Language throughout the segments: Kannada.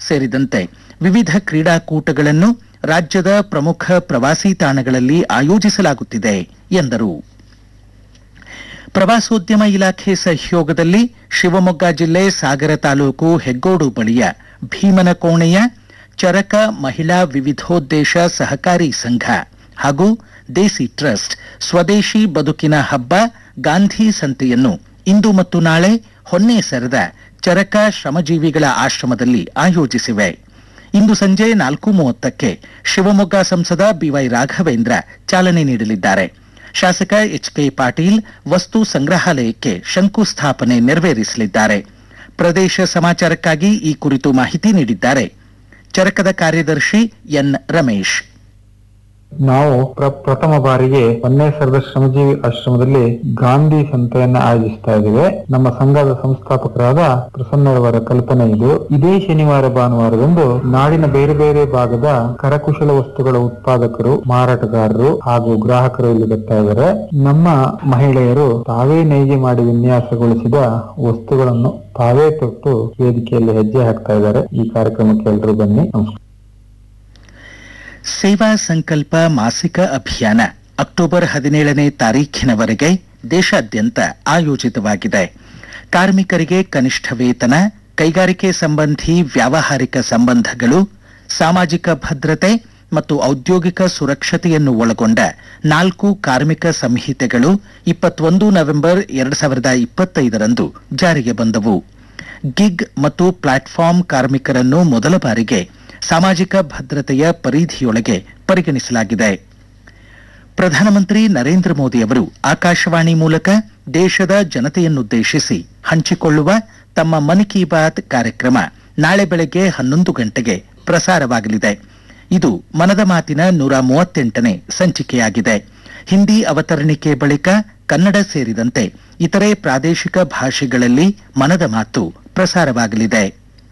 ಸೇರಿದಂತೆ ವಿವಿಧ ಕ್ರೀಡಾಕೂಟಗಳನ್ನು ರಾಜ್ಯದ ಪ್ರಮುಖ ಪ್ರವಾಸಿ ತಾಣಗಳಲ್ಲಿ ಆಯೋಜಿಸಲಾಗುತ್ತಿದೆ ಎಂದರು ಪ್ರವಾಸೋದ್ಯಮ ಇಲಾಖೆ ಸಹಯೋಗದಲ್ಲಿ ಶಿವಮೊಗ್ಗ ಜಿಲ್ಲೆ ಸಾಗರ ತಾಲೂಕು ಹೆಗ್ಗೋಡು ಬಳಿಯ ಭೀಮನಕೋಣೆಯ ಚರಕ ಮಹಿಳಾ ವಿವಿಧೋದ್ದೇಶ ಸಹಕಾರಿ ಸಂಘ ಹಾಗೂ ದೇಸಿ ಟ್ರಸ್ಟ್ ಸ್ವದೇಶಿ ಬದುಕಿನ ಹಬ್ಬ ಗಾಂಧಿ ಸಂತೆಯನ್ನು ಇಂದು ಮತ್ತು ನಾಳೆ ಹೊನ್ನೆಸರದ ಚರಕ ಶ್ರಮಜೀವಿಗಳ ಆಶ್ರಮದಲ್ಲಿ ಆಯೋಜಿಸಿವೆ ಇಂದು ಸಂಜೆ ನಾಲ್ಕು ಮೂವತ್ತಕ್ಕೆ ಶಿವಮೊಗ್ಗ ಸಂಸದ ಬಿವೈ ರಾಘವೇಂದ್ರ ಚಾಲನೆ ನೀಡಲಿದ್ದಾರೆ ಶಾಸಕ ಎಚ್ ಕೆ ಪಾಟೀಲ್ ವಸ್ತು ಸಂಗ್ರಹಾಲಯಕ್ಕೆ ಶಂಕುಸ್ಥಾಪನೆ ನೆರವೇರಿಸಲಿದ್ದಾರೆ ಪ್ರದೇಶ ಸಮಾಚಾರಕ್ಕಾಗಿ ಈ ಕುರಿತು ಮಾಹಿತಿ ನೀಡಿದ್ದಾರೆ ಚರಕದ ಕಾರ್ಯದರ್ಶಿ ಎನ್ ರಮೇಶ್ ನಾವು ಪ್ರ- ಪ್ರಥಮ ಬಾರಿಗೆ ಹೊನ್ನೇಸರದ ಶ್ರಮಜೀವಿ ಆಶ್ರಮದಲ್ಲಿ ಗಾಂಧಿ ಸಂತೆಯನ್ನ ಆಯೋಜಿಸ್ತಾ ಇದ್ದೇವೆ ನಮ್ಮ ಸಂಘದ ಸಂಸ್ಥಾಪಕರಾದ ಪ್ರಸನ್ನರವರ ಕಲ್ಪನೆ ಇದು ಇದೇ ಶನಿವಾರ ಭಾನುವಾರದಂದು ನಾಡಿನ ಬೇರೆ ಬೇರೆ ಭಾಗದ ಕರಕುಶಲ ವಸ್ತುಗಳ ಉತ್ಪಾದಕರು ಮಾರಾಟಗಾರರು ಹಾಗೂ ಗ್ರಾಹಕರು ಇಲ್ಲಿ ಬರ್ತಾ ಇದ್ದಾರೆ ನಮ್ಮ ಮಹಿಳೆಯರು ತಾವೇ ನೈಗೆ ಮಾಡಿ ವಿನ್ಯಾಸಗೊಳಿಸಿದ ವಸ್ತುಗಳನ್ನು ತಾವೇ ತೊಟ್ಟು ವೇದಿಕೆಯಲ್ಲಿ ಹೆಜ್ಜೆ ಹಾಕ್ತಾ ಇದ್ದಾರೆ ಈ ಕಾರ್ಯಕ್ರಮಕ್ಕೆ ಎಲ್ಲರೂ ಬನ್ನಿ ನಮಸ್ಕಾರ ಸೇವಾ ಸಂಕಲ್ಪ ಮಾಸಿಕ ಅಭಿಯಾನ ಅಕ್ಟೋಬರ್ ಹದಿನೇಳನೇ ತಾರೀಖಿನವರೆಗೆ ದೇಶಾದ್ಯಂತ ಆಯೋಜಿತವಾಗಿದೆ ಕಾರ್ಮಿಕರಿಗೆ ಕನಿಷ್ಠ ವೇತನ ಕೈಗಾರಿಕೆ ಸಂಬಂಧಿ ವ್ಯಾವಹಾರಿಕ ಸಂಬಂಧಗಳು ಸಾಮಾಜಿಕ ಭದ್ರತೆ ಮತ್ತು ಔದ್ಯೋಗಿಕ ಸುರಕ್ಷತೆಯನ್ನು ಒಳಗೊಂಡ ನಾಲ್ಕು ಕಾರ್ಮಿಕ ಸಂಹಿತೆಗಳು ಇಪ್ಪತ್ತೊಂದು ನವೆಂಬರ್ ಎರಡು ಸಾವಿರದ ಇಪ್ಪತ್ತೈದರಂದು ಜಾರಿಗೆ ಬಂದವು ಗಿಗ್ ಮತ್ತು ಪ್ಲಾಟ್ಫಾರ್ಮ್ ಕಾರ್ಮಿಕರನ್ನು ಮೊದಲ ಬಾರಿಗೆ ಸಾಮಾಜಿಕ ಭದ್ರತೆಯ ಪರಿಧಿಯೊಳಗೆ ಪರಿಗಣಿಸಲಾಗಿದೆ ಪ್ರಧಾನಮಂತ್ರಿ ನರೇಂದ್ರ ಮೋದಿ ಅವರು ಆಕಾಶವಾಣಿ ಮೂಲಕ ದೇಶದ ಜನತೆಯನ್ನುದ್ದೇಶಿಸಿ ಹಂಚಿಕೊಳ್ಳುವ ತಮ್ಮ ಮನ್ ಕಿ ಬಾತ್ ಕಾರ್ಯಕ್ರಮ ನಾಳೆ ಬೆಳಗ್ಗೆ ಹನ್ನೊಂದು ಗಂಟೆಗೆ ಪ್ರಸಾರವಾಗಲಿದೆ ಇದು ಮನದ ಮಾತಿನ ನೂರ ಮೂವತ್ತೆಂಟನೇ ಸಂಚಿಕೆಯಾಗಿದೆ ಹಿಂದಿ ಅವತರಣಿಕೆ ಬಳಿಕ ಕನ್ನಡ ಸೇರಿದಂತೆ ಇತರೆ ಪ್ರಾದೇಶಿಕ ಭಾಷೆಗಳಲ್ಲಿ ಮನದ ಮಾತು ಪ್ರಸಾರವಾಗಲಿದೆ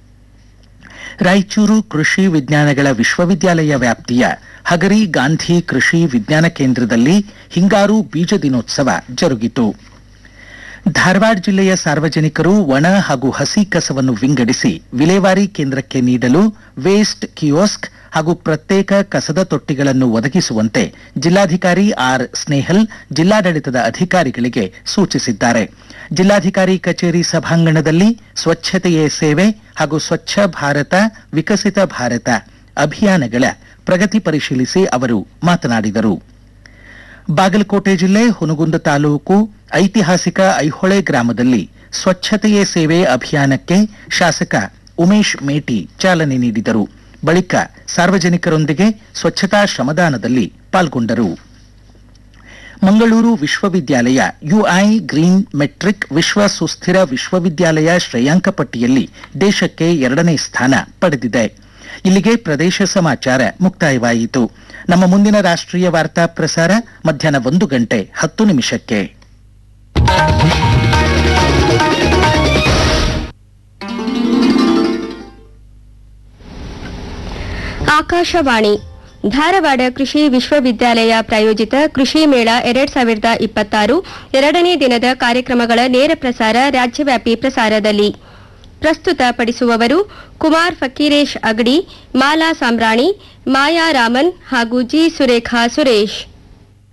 ರಾಯಚೂರು ಕೃಷಿ ವಿಜ್ಞಾನಗಳ ವಿಶ್ವವಿದ್ಯಾಲಯ ವ್ಯಾಪ್ತಿಯ ಹಗರಿ ಗಾಂಧಿ ಕೃಷಿ ವಿಜ್ಞಾನ ಕೇಂದ್ರದಲ್ಲಿ ಹಿಂಗಾರು ಬೀಜ ದಿನೋತ್ಸವ ಜರುಗಿತು ಧಾರವಾಡ ಜಿಲ್ಲೆಯ ಸಾರ್ವಜನಿಕರು ಒಣ ಹಾಗೂ ಹಸಿ ಕಸವನ್ನು ವಿಂಗಡಿಸಿ ವಿಲೇವಾರಿ ಕೇಂದ್ರಕ್ಕೆ ನೀಡಲು ವೇಸ್ಟ್ ಕಿಯೋಸ್ಕ್ ಹಾಗೂ ಪ್ರತ್ಯೇಕ ಕಸದ ತೊಟ್ಟಿಗಳನ್ನು ಒದಗಿಸುವಂತೆ ಜಿಲ್ಲಾಧಿಕಾರಿ ಆರ್ ಸ್ನೇಹಲ್ ಜಿಲ್ಲಾಡಳಿತದ ಅಧಿಕಾರಿಗಳಿಗೆ ಸೂಚಿಸಿದ್ದಾರೆ ಜಿಲ್ಲಾಧಿಕಾರಿ ಕಚೇರಿ ಸಭಾಂಗಣದಲ್ಲಿ ಸ್ವಚ್ಛತೆಯೇ ಸೇವೆ ಹಾಗೂ ಸ್ವಚ್ಛ ಭಾರತ ವಿಕಸಿತ ಭಾರತ ಅಭಿಯಾನಗಳ ಪ್ರಗತಿ ಪರಿಶೀಲಿಸಿ ಅವರು ಮಾತನಾಡಿದರು ಬಾಗಲಕೋಟೆ ಜಿಲ್ಲೆ ಹುನಗುಂದ ತಾಲೂಕು ಐತಿಹಾಸಿಕ ಐಹೊಳೆ ಗ್ರಾಮದಲ್ಲಿ ಸ್ವಚ್ಛತೆಯೇ ಸೇವೆ ಅಭಿಯಾನಕ್ಕೆ ಶಾಸಕ ಉಮೇಶ್ ಮೇಟಿ ಚಾಲನೆ ನೀಡಿದರು ಬಳಿಕ ಸಾರ್ವಜನಿಕರೊಂದಿಗೆ ಸ್ವಚ್ಛತಾ ಶ್ರಮದಾನದಲ್ಲಿ ಪಾಲ್ಗೊಂಡರು ಮಂಗಳೂರು ವಿಶ್ವವಿದ್ಯಾಲಯ ಯುಐ ಗ್ರೀನ್ ಮೆಟ್ರಿಕ್ ವಿಶ್ವ ಸುಸ್ಥಿರ ವಿಶ್ವವಿದ್ಯಾಲಯ ಶ್ರೇಯಾಂಕ ಪಟ್ಟಿಯಲ್ಲಿ ದೇಶಕ್ಕೆ ಎರಡನೇ ಸ್ಥಾನ ಪಡೆದಿದೆ ಇಲ್ಲಿಗೆ ಪ್ರದೇಶ ಸಮಾಚಾರ ಮುಕ್ತಾಯವಾಯಿತು ನಮ್ಮ ಮುಂದಿನ ರಾಷ್ಟ್ರೀಯ ವಾರ್ತಾ ಪ್ರಸಾರ ಮಧ್ಯಾಹ್ನ ಒಂದು ಗಂಟೆ ಹತ್ತು ನಿಮಿಷಕ್ಕೆ ಆಕಾಶವಾಣಿ ಧಾರವಾಡ ಕೃಷಿ ವಿಶ್ವವಿದ್ಯಾಲಯ ಪ್ರಾಯೋಜಿತ ಕೃಷಿ ಮೇಳ ಎರಡ್ ಸಾವಿರದ ಇಪ್ಪತ್ತಾರು ಎರಡನೇ ದಿನದ ಕಾರ್ಯಕ್ರಮಗಳ ನೇರ ಪ್ರಸಾರ ರಾಜ್ಯವ್ಯಾಪಿ ಪ್ರಸಾರದಲ್ಲಿ ಪ್ರಸ್ತುತಪಡಿಸುವವರು ಕುಮಾರ್ ಫಕೀರೇಶ್ ಅಗಡಿ ಮಾಲಾ ಸಾಮ್ರಾಣಿ ಮಾಯಾ ರಾಮನ್ ಹಾಗೂ ಜಿ ಸುರೇಖಾ ಸುರೇಶ್